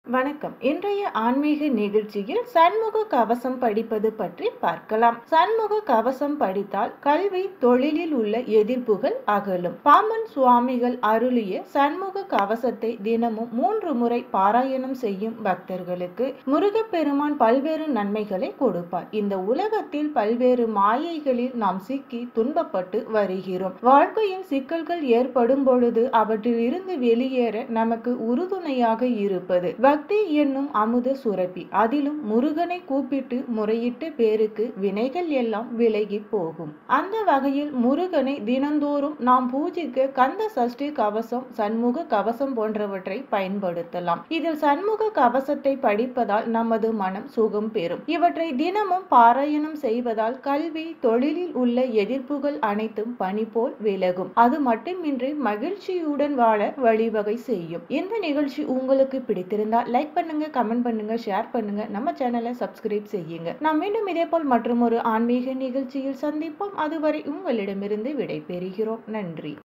வணக்கம் இன்றைய ஆன்மீக நிகழ்ச்சியில் சண்முக கவசம் படிப்பது பற்றி பார்க்கலாம் சண்முக கவசம் படித்தால் கல்வி தொழிலில் உள்ள எதிர்ப்புகள் அகலும் பாமன் சுவாமிகள் அருளிய சண்முக கவசத்தை தினமும் மூன்று முறை பாராயணம் செய்யும் பக்தர்களுக்கு முருகப்பெருமான் பல்வேறு நன்மைகளை கொடுப்பார் இந்த உலகத்தில் பல்வேறு மாயைகளில் நாம் சிக்கி துன்பப்பட்டு வருகிறோம் வாழ்க்கையில் சிக்கல்கள் ஏற்படும் பொழுது அவற்றில் இருந்து வெளியேற நமக்கு உறுதுணையாக இருப்பது பக்தி என்னும் அமுத சுரப்பி அதிலும் முருகனை கூப்பிட்டு முறையிட்ட பேருக்கு வினைகள் எல்லாம் விலகி போகும் அந்த வகையில் முருகனை தினந்தோறும் நாம் பூஜிக்க கந்த சஷ்டி கவசம் சண்முக கவசம் போன்றவற்றை பயன்படுத்தலாம் இதில் சண்முக கவசத்தை படிப்பதால் நமது மனம் சுகம் பெறும் இவற்றை தினமும் பாராயணம் செய்வதால் கல்வி தொழிலில் உள்ள எதிர்ப்புகள் அனைத்தும் பனி போல் விலகும் அது மட்டுமின்றி மகிழ்ச்சியுடன் வாழ வழிவகை செய்யும் இந்த நிகழ்ச்சி உங்களுக்கு பிடித்திருந்தால் லைக் பண்ணுங்க கமெண்ட் பண்ணுங்க ஷேர் பண்ணுங்க நம்ம சேனலை சப்ஸ்கிரைப் செய்யுங்க நாம் மீண்டும் இதே போல் மற்றும் ஒரு ஆன்மீக நிகழ்ச்சியில் சந்திப்போம் அதுவரை உங்களிடமிருந்து விடை பெறுகிறோம் நன்றி